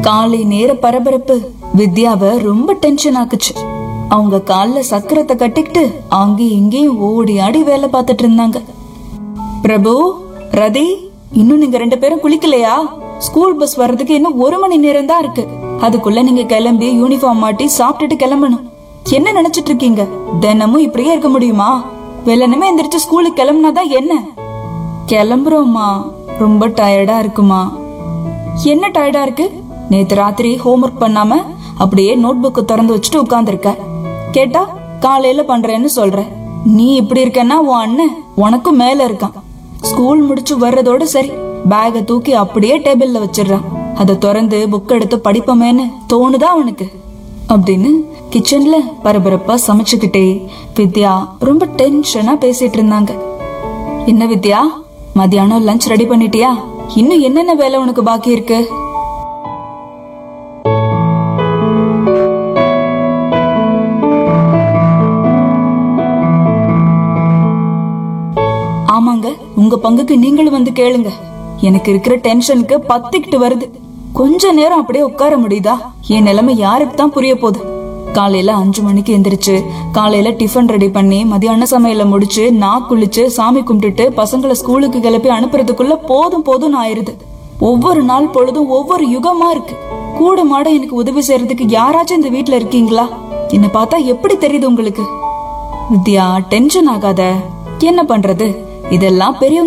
காலை நேர பரபரப்பு வித்யாவை ரொம்ப டென்ஷன் ஆக்குச்சு அவங்க கால்ல சக்கரத்தை கட்டிக்கிட்டு அங்கேயும் இங்கேயும் ஓடி ஆடி வேலை பார்த்துட்டு இருந்தாங்க பிரபு ரதி இன்னும் நீங்க ரெண்டு பேரும் குளிக்கலையா ஸ்கூல் பஸ் வர்றதுக்கு இன்னும் ஒரு மணி நேரம் தான் இருக்கு அதுக்குள்ள நீங்க கிளம்பி யூனிஃபார்ம் மாட்டி சாப்பிட்டுட்டு கிளம்பணும் என்ன நினைச்சிட்டு இருக்கீங்க தினமும் இப்படியே இருக்க முடியுமா வெள்ளனமே எந்திரிச்சு ஸ்கூலுக்கு கிளம்புனாதான் என்ன கிளம்புறோம்மா ரொம்ப டயர்டா இருக்குமா என்ன டயர்டா இருக்கு நேத்து ராத்திரி ஹோம்ஒர்க் பண்ணாம அப்படியே நோட் புக் திறந்து வச்சுட்டு உட்கார்ந்திருக்க கேட்டா காலையில பண்றேன்னு சொல்ற நீ இப்படி இருக்கன்னா உன் அண்ணன் உனக்கும் மேல இருக்கான் ஸ்கூல் முடிச்சு வர்றதோட சரி பேக தூக்கி அப்படியே டேபிள்ல வச்சிடுறான் அதை திறந்து புக் எடுத்து படிப்போமேன்னு தோணுதா அவனுக்கு அப்படின்னு கிச்சன்ல பரபரப்பா சமைச்சுக்கிட்டே வித்யா ரொம்ப டென்ஷனா பேசிட்டு இருந்தாங்க என்ன வித்யா மத்தியானம் லஞ்ச் ரெடி பண்ணிட்டியா இன்னும் என்னென்ன வேலை உனக்கு பாக்கி இருக்கு ஆமாங்க உங்க பங்குக்கு நீங்களும் வந்து கேளுங்க எனக்கு இருக்கிற டென்ஷனுக்கு பத்திக்கிட்டு வருது கொஞ்ச நேரம் அப்படியே உட்கார முடியுதா என் நிலைமை யாருக்கு தான் புரிய போகுது காலையில அஞ்சு மணிக்கு எந்திரிச்சு காலையில டிஃபன் ரெடி பண்ணி மதியான சமையல முடிச்சு நான் குளிச்சு சாமி கும்பிட்டுட்டு பசங்களை ஸ்கூலுக்கு கிளப்பி அனுப்புறதுக்குள்ள போதும் போதும் ஆயிருது ஒவ்வொரு நாள் பொழுதும் ஒவ்வொரு யுகமா இருக்கு கூட மாட எனக்கு உதவி செய்யறதுக்கு யாராச்சும் இந்த வீட்ல இருக்கீங்களா என்ன பார்த்தா எப்படி தெரியுது உங்களுக்கு வித்யா டென்ஷன் ஆகாத என்ன பண்றது இதெல்லாம் பெரியவங்க